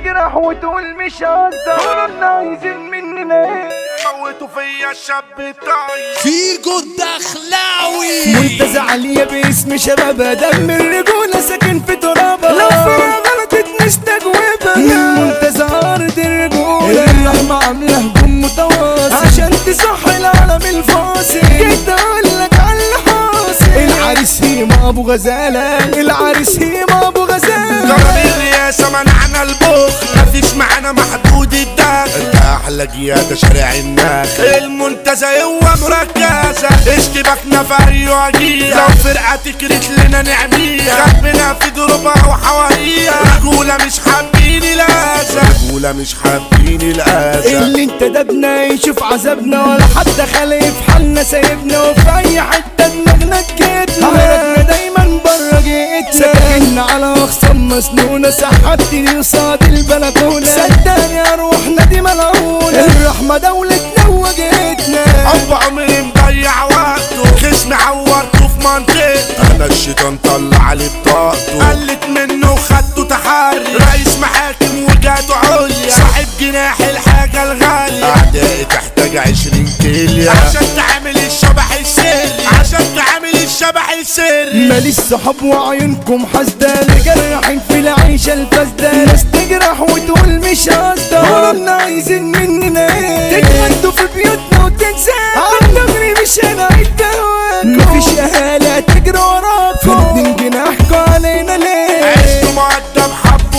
تجرح وتقول مش قصدك قولوا عايزين مننا ايه موتوا فيا الشاب الطاير فيجو الدخلاوي منتزع عليا باسم شبابها دم الرجولة ساكن في ترابها لو فيها غلطت نستجوبها المنتزع أرض الرجولة الرحمة عاملة هجوم متواصل عشان تصح العالم الفاصل جيت أقولك على اللي حاصل العريس هيما أبو غزالة العريس هيما أبو غزالة ضرب الرئاسة منعنا البخل مفيش معانا محدود الدخل انت احلى جيادة شارع النخل المنتزه هو مركزة اشتباكنا في اي وجيه لو فرقة تكرت لنا نعميها خبنا في دروبها وحواريها رجولة مش حابين الأذى رجولة مش حابين الأذى اللي انتدبنا يشوف عذابنا ولا حد خلي في حالنا سايبنا وفي اي حته دماغنا كتنا هربنا دايما بره جيتنا ساكننا على اخصام مسنونه سحبتني قصاد البلكونه صدقني اروحنا دي ملعونه الرحمه دولتنا وجيتنا ابو عمري مضيع وقته خصمي عورته في منطقته انا الشيطان طلع عليه بطاقته قلت منه وخدته تحري رئيس محاكم وجاته عليا صاحب جناح الحاجة الغالية اعدائي تحتاج عشرين كيليا عشان تعمل الشبح السري عشان تعمل الشبح السري ماليش صحاب وعيونكم حاسدة لجرحين في العيشة الفاسدة ناس تجرح وتقول مش قصدة قولنا عايزين مننا ايه تتغدوا في بيوتنا وتنسى عالدغري مش انا عداكم مفيش اهالي تجري وراكم فردين جناحكوا علينا ليه عشت مقدم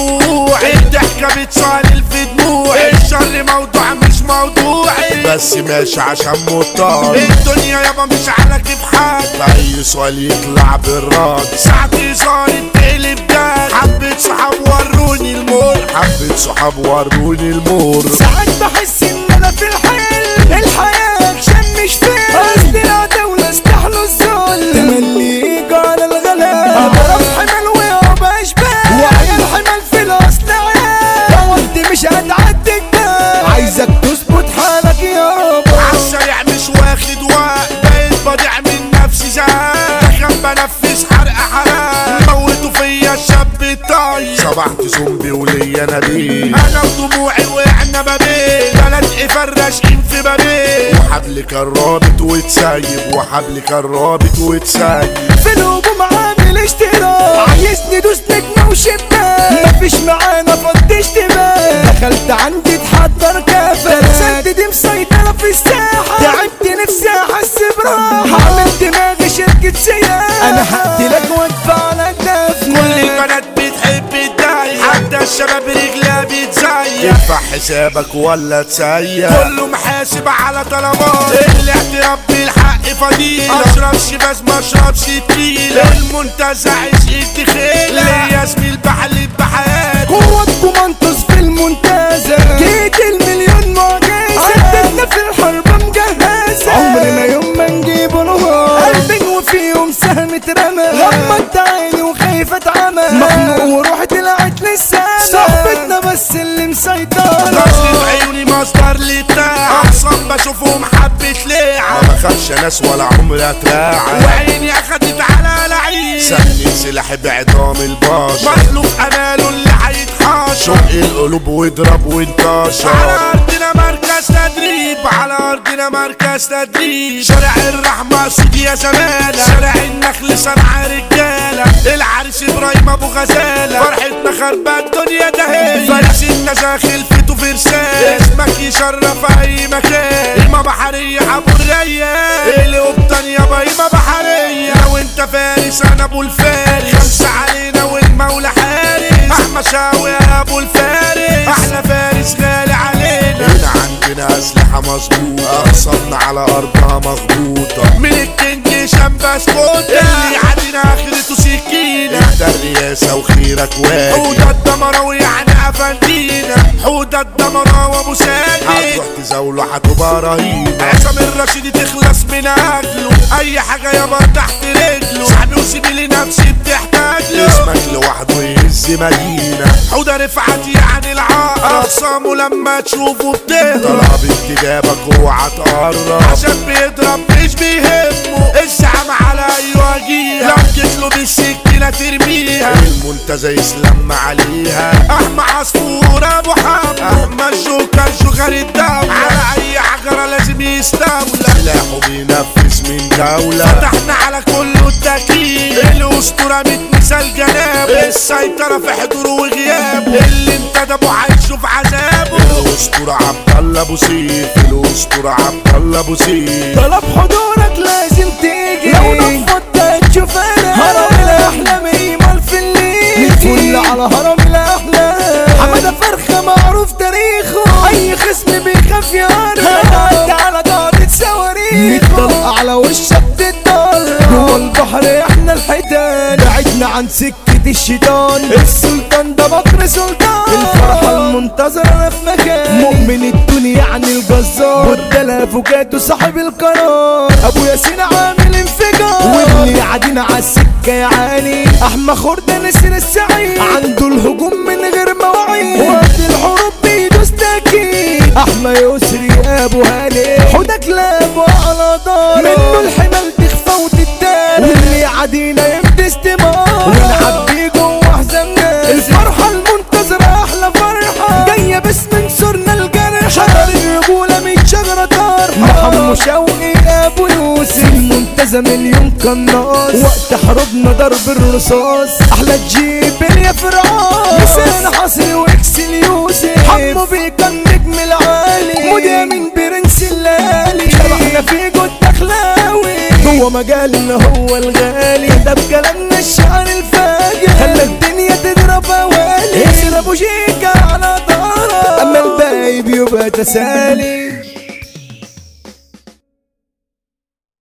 حبوعي الضحكة بتصالل في دموعي الشر موضوع مش موضوعي بس ماشي عشان مضطر الدنيا يابا مش على كيف حد اي سؤال يطلع بالرد ساعتي صارت تقلب جد حبة صحاب وروني المر حبة صحاب وروني المر ساعات بحس ان انا في الحلم الحياة اكشن مش فيلم اصل العداولة استحلوا الذل تملي على الغلا اضرب حمل ويابا اشبال وعيال حمل في الاصل عيال وانت مش هتعدي الجبال عايزك تظبط حالك يابا عالسريع مش واخد وقت بقيت بضيع من نفسي زهق كان بنفذ حرق حرام موتوا فيا الشاب الطاير صبحت زومبي وليا نبيل انا ودموعي وقعنا بابين بلد فراشين في بابين وحبل كان رابط وتسايب وحبل كان رابط وتسايب في الهجوم عامل اشتراك عايزني دوس نجمة وشباك مفيش معانا فض اشتباك دخلت عندي تحضر كافة رسالت دي مسيطرة في الساحة تعبت نفسي احس براحة عامل دماغي شركة سياحة انا هقتلك وادفع لك دفن كل البنات بتحب تضايق حتى الشباب رجلها بتزيق يدفع حسابك ولا تسيق كله محاسب على طلبات الاعتراف بالحق فضيلة اشربش بس ما اشربش تقيلة المنتزع عشقت خيلة ليا زميل بحلت بحياتي قوتكم انتص في المنتزه جيت المليون معجزة عدتنا في الحرب مجهزة عمرنا يوم ما نجيب نهار قلبي وفيهم سهم اترمى غمضت عيني وخايف اتعمى مخنوق وروحي طلعت للسما صاحبتنا بس اللي مسيطرة نظرة عيوني مصدر للتاع احسن بشوفهم حبة ليعة ما بخافش ناس ولا عمري اتراعى وعيني اخدت على لعيب سني سلاحي بعظام البشر مخلوق اماله اللي هيتحاشر شق القلوب واضرب وانتشر على ارضنا مركز تدريب على ارضنا مركز تدريب شارع الرحمة سود يا زمالة شارع النخل صنع رجالة العريس ابراهيم ابو غزالة فرحتنا خربة الدنيا دهية فارس النزا خلفته في رسالة اسمك يشرف اي مكان قيمة بحرية ابو الريان القبطان يابا قيمة بحرية وانت فارس انا ابو الفارس خمسة علينا والمولى حارس احمد شاوي يا ابو الفارس احلى فارس غالي علينا هنا عندنا اسلحة مظبوطة اقصدنا على ارضها مخبوطة من الكينج شمباس كوتا اللي عدينا اخرته سكينة انت الرئاسة وخيرك واجب حودة الدمراوي يعني افندينا حودة الدمراوي وابو ساجد هتروح تزاوله هتبقى رهيبة عصام الرشيد تخلص من اجله اي حاجة يابا تحت رجله صاحبي وسيبي لنفسي بتحتاج له اسمك لوحده يهز تعز مدينة حودة رفعت يعني العقرب أقسامه لما تشوفه بتهرب طلب انتدابك اوعى تقرب عشان بيضرب مش بيهمه الزعم على ايوه جيها لو جيت له بالسكينة ترميها المنتزه يسلم عليها احمى عصفور ابو حمو احمى الجوكر جوكر الدولة على اي حجرة لازم يستولى سلاحه بينفذ من دولة فتحنا على كله التكييف الاسطورة ميت مثال جناب السيطرة في حضوره وغيابه اللي انتدبه هيشوف عذابه الاسطورة عبد الله ابو سيف الاسطورة عبد الله ابو سيف طلب حضورك لازم تيجي لو نفضت تشوف انا هرم الاحلام ايمال في الليل الفل على هرم الاحلام حمادة فرخة معروف تاريخه اي خصم بيخاف يعرف هنعدي على قاعدة صواريخ نطلق على وشك تتضل جوه البحر احنا الحيتان بعدنا عن سكة الشيطان السلطان ده بكر سلطان الفرحة المنتظرة أنا في مكان مؤمن الدنيا يعني الجزار والدلا فوكاتو صاحب القرار ابو ياسين عامل انفجار وابني قاعدين على السكة يا عالي احمى خردة نسر السعيد عنده الهجوم من غير مواعيد وقت الحروب بيدوس تاكيد احمى يسري ابو هاني حوده كلاب وعلى دار منه الحمل تخفى وتتدار واللي عادينا يمدي استمار ونعبي جوه احزان ناس الفرحة المنتظرة احلى فرحة جاية باسم نصرنا الجرح شجر الرجولة من شجرة طار محمد شوقي ابو يوسف المنتزه مليون قناص وقت حروبنا ضرب الرصاص احلى تجيب يا فرعون لسان حصري واكس اليوسف حمو بيك النجم العالي مديا من برنس الليالي شرحنا في جود اخلاوي جوه مجالنا هو الغالي ده بكلامنا الشعر الفاجر خلى الدنيا تضرب اوالي ياسر ابو شيكا على دارة اما الباقي بيبقى تسالي